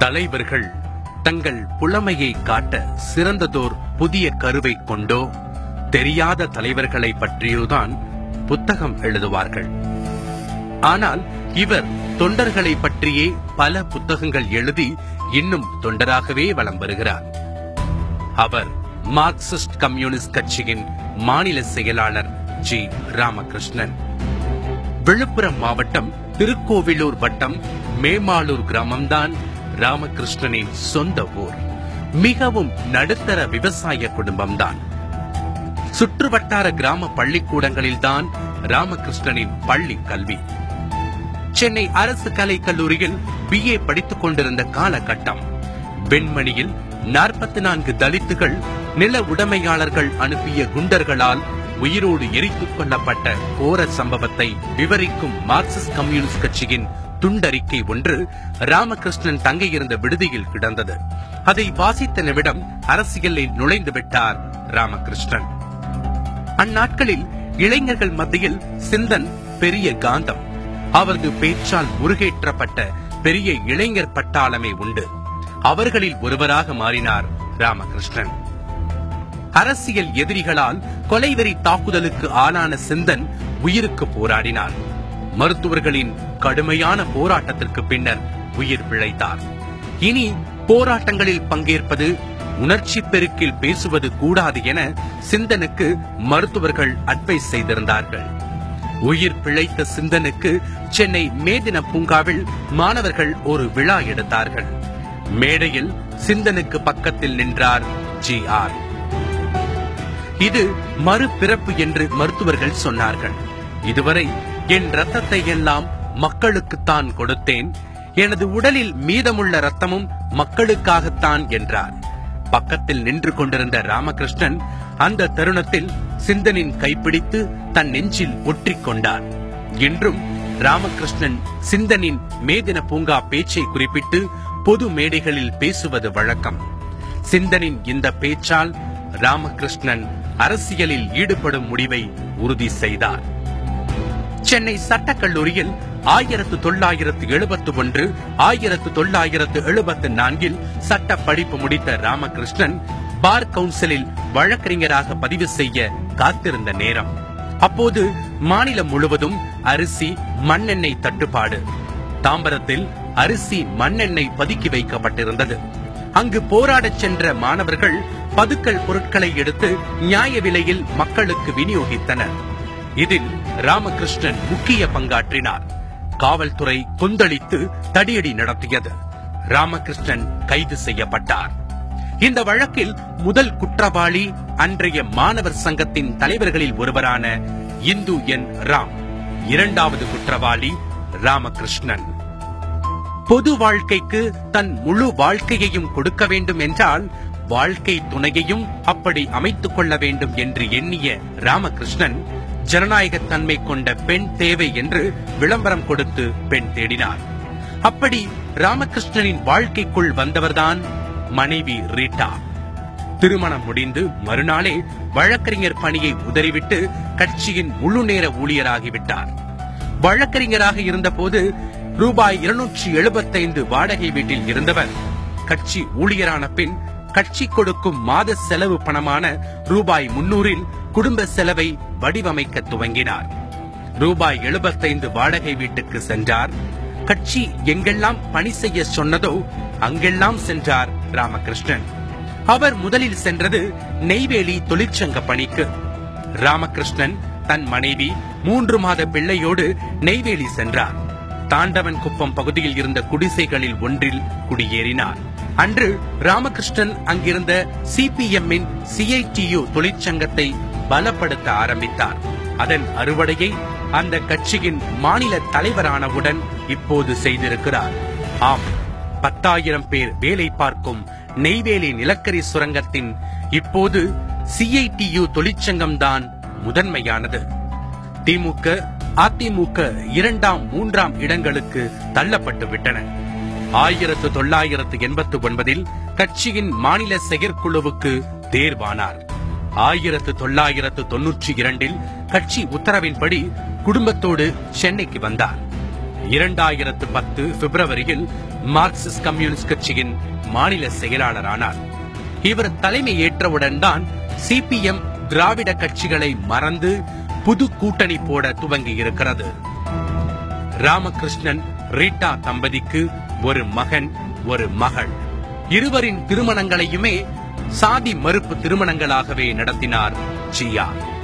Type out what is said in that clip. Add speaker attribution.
Speaker 1: தலைவர்கள் தங்கள் புலமையை காட்ட சிறந்ததோர் புதிய கருவை கொண்டோ தெரியாத தலைவர்களை பற்றியோதான் புத்தகம் எழுதுவார்கள் ஆனால் இவர் தொண்டர்களை பற்றியே பல புத்தகங்கள் எழுதி இன்னும் தொண்டராகவே வலம் வருகிறார் அவர் மார்க்சிஸ்ட் கம்யூனிஸ்ட் கட்சியின் மாநில செயலாளர் ஜி ராமகிருஷ்ணன் விழுப்புரம் மாவட்டம் திருக்கோவிலூர் வட்டம் மேமாளூர் கிராமம்தான் ராமகிருஷ்ணனின் சொந்த ஊர் மிகவும் நடுத்தர விவசாய குடும்பம்தான் சுற்றுவட்டார கிராம பள்ளிக்கூடங்களில்தான் ராமகிருஷ்ணனின் பள்ளி கல்வி சென்னை அரசு கலை கல்லூரியில் பிஏ படித்துக் கொண்டிருந்த காலகட்டம் வெண்மணியில் நாற்பத்தி நான்கு தலித்துகள் நில உடைமையாளர்கள் அனுப்பிய குண்டர்களால் உயிரோடு எரித்துக் கொல்லப்பட்ட கோர சம்பவத்தை விவரிக்கும் மார்க்சிஸ்ட் கம்யூனிஸ்ட் கட்சியின் துண்டறிக்கை ஒன்று ராமகிருஷ்ணன் தங்கியிருந்த விடுதியில் கிடந்தது அதை வாசித்த நிமிடம் அரசியலில் நுழைந்து விட்டார் ராமகிருஷ்ணன் அந்நாட்களில் இளைஞர்கள் மத்தியில் சிந்தன் பெரிய காந்தம் அவரது பேச்சால் முருகேற்றப்பட்ட பெரிய இளைஞர் பட்டாளமே உண்டு அவர்களில் ஒருவராக மாறினார் ராமகிருஷ்ணன் அரசியல் எதிரிகளால் கொலைவெறி தாக்குதலுக்கு ஆளான சிந்தன் உயிருக்கு போராடினார் மருத்துவர்களின் கடுமையான போராட்டத்திற்கு பின்னர் உயிர் பிழைத்தார் இனி போராட்டங்களில் பங்கேற்பது உணர்ச்சி பெருக்கில் பேசுவது கூடாது என சிந்தனுக்கு மருத்துவர்கள் அட்வைஸ் செய்திருந்தார்கள் உயிர் பிழைத்த சிந்தனுக்கு சென்னை மேதின பூங்காவில் மாணவர்கள் ஒரு விழா எடுத்தார்கள் மேடையில் சிந்தனுக்கு பக்கத்தில் நின்றார் ஜி ஆர் இது மறுபிறப்பு என்று மருத்துவர்கள் சொன்னார்கள் இதுவரை என் ரத்தத்தை எல்லாம் மக்களுக்குத்தான் கொடுத்தேன் எனது உடலில் மீதமுள்ள ரத்தமும் மக்களுக்காகத்தான் என்றார் பக்கத்தில் நின்று கொண்டிருந்த ராமகிருஷ்ணன் அந்த தருணத்தில் சிந்தனின் கைப்பிடித்து தன் நெஞ்சில் ஒற்றிக் கொண்டார் இன்றும் ராமகிருஷ்ணன் சிந்தனின் மேதின பூங்கா பேச்சை குறிப்பிட்டு பொது மேடைகளில் பேசுவது வழக்கம் சிந்தனின் இந்த பேச்சால் ராமகிருஷ்ணன் அரசியலில் ஈடுபடும் முடிவை உறுதி செய்தார் சென்னை சட்டக்கல்லூரியில் ஆயிரத்து தொள்ளாயிரத்து எழுபத்து ஒன்று ஆயிரத்து தொள்ளாயிரத்து எழுபத்து நான்கில் சட்ட படிப்பு முடித்த ராமகிருஷ்ணன் பார் கவுன்சிலில் வழக்கறிஞராக பதிவு செய்ய காத்திருந்த நேரம் அப்போது மாநிலம் முழுவதும் அரிசி மண்ணெண்ணெய் தட்டுப்பாடு தாம்பரத்தில் அரிசி மண்ணெண்ணெய் பதுக்கி வைக்கப்பட்டிருந்தது அங்கு போராடச் சென்ற மாணவர்கள் பதுக்கல் பொருட்களை எடுத்து நியாய விலையில் மக்களுக்கு விநியோகித்தனர் இதில் ராமகிருஷ்ணன் முக்கிய பங்காற்றினார் காவல்துறை கொந்தளித்து தடியடி நடத்தியது ராமகிருஷ்ணன் கைது செய்யப்பட்டார் இந்த வழக்கில் முதல் குற்றவாளி அன்றைய மாணவர் சங்கத்தின் தலைவர்களில் ஒருவரான இந்து என் ராம் இரண்டாவது குற்றவாளி ராமகிருஷ்ணன் பொது வாழ்க்கைக்கு தன் முழு வாழ்க்கையையும் கொடுக்க வேண்டும் என்றால் வாழ்க்கை துணையையும் அப்படி அமைத்துக் கொள்ள வேண்டும் என்று எண்ணிய ராமகிருஷ்ணன் ஜனநாயகத் தன்மை கொண்ட பெண் தேவை என்று விளம்பரம் கொடுத்து பெண் தேடினார் அப்படி ராமகிருஷ்ணனின் வாழ்க்கைக்குள் வந்தவர்தான் மனைவி ரீட்டா திருமணம் முடிந்து மறுநாளே வழக்கறிஞர் பணியை உதறிவிட்டு கட்சியின் முழு நேர ஊழியராகிவிட்டார் வழக்கறிஞராக இருந்தபோது ரூபாய் இருநூற்றி எழுபத்தைந்து வாடகை வீட்டில் இருந்தவர் கட்சி ஊழியரான பின் கட்சி கொடுக்கும் மாத செலவு பணமான ரூபாய் முன்னூறில் குடும்ப செலவை வடிவமைக்க துவங்கினார் ரூபாய் எழுபத்தைந்து வாடகை வீட்டுக்கு சென்றார் கட்சி எங்கெல்லாம் பணி செய்ய சொன்னதோ அங்கெல்லாம் சென்றார் ராமகிருஷ்ணன் அவர் முதலில் சென்றது நெய்வேலி தொழிற்சங்க பணிக்கு ராமகிருஷ்ணன் தன் மனைவி மூன்று மாத பிள்ளையோடு நெய்வேலி சென்றார் தாண்டவன் குப்பம் பகுதியில் இருந்த குடிசைகளில் ஒன்றில் குடியேறினார் அன்று ராமகிருஷ்ணன் அங்கிருந்த சிபிஎம்மின் சிஐடியு தொழிற்சங்கத்தை பலப்படுத்த ஆரம்பித்தார் அதன் அறுவடையை அந்த கட்சியின் மாநில தலைவரானவுடன் இப்போது செய்திருக்கிறார் ஆம் பத்தாயிரம் பேர் வேலை பார்க்கும் நெய்வேலி நிலக்கரி சுரங்கத்தின் இப்போது சிஐடியு தொழிற்சங்கம்தான் முதன்மையானது திமுக அதிமுக இரண்டாம் மூன்றாம் இடங்களுக்கு தள்ளப்பட்டு விட்டன ஆயிரத்து தொள்ளாயிரத்து எண்பத்து ஒன்பதில் கட்சியின் மாநில செயற்குழுவுக்கு தேர்வானார் ஆயிரத்து தொள்ளாயிரத்து தொன்னூற்றி இரண்டில் கட்சி உத்தரவின்படி குடும்பத்தோடு சென்னைக்கு வந்தார் இரண்டாயிரத்து பத்து பிப்ரவரியில் மார்க்சிஸ்ட் கம்யூனிஸ்ட் கட்சியின் மாநில செயலாளரானார் இவர் தலைமை ஏற்றவுடன் தான் சிபிஎம் திராவிட கட்சிகளை மறந்து புது கூட்டணி போட துவங்கி இருக்கிறது ராமகிருஷ்ணன் ரீட்டா தம்பதிக்கு ஒரு மகன் ஒரு மகள் இருவரின் திருமணங்களையுமே சாதி மறுப்பு திருமணங்களாகவே நடத்தினார் ஜிஆர்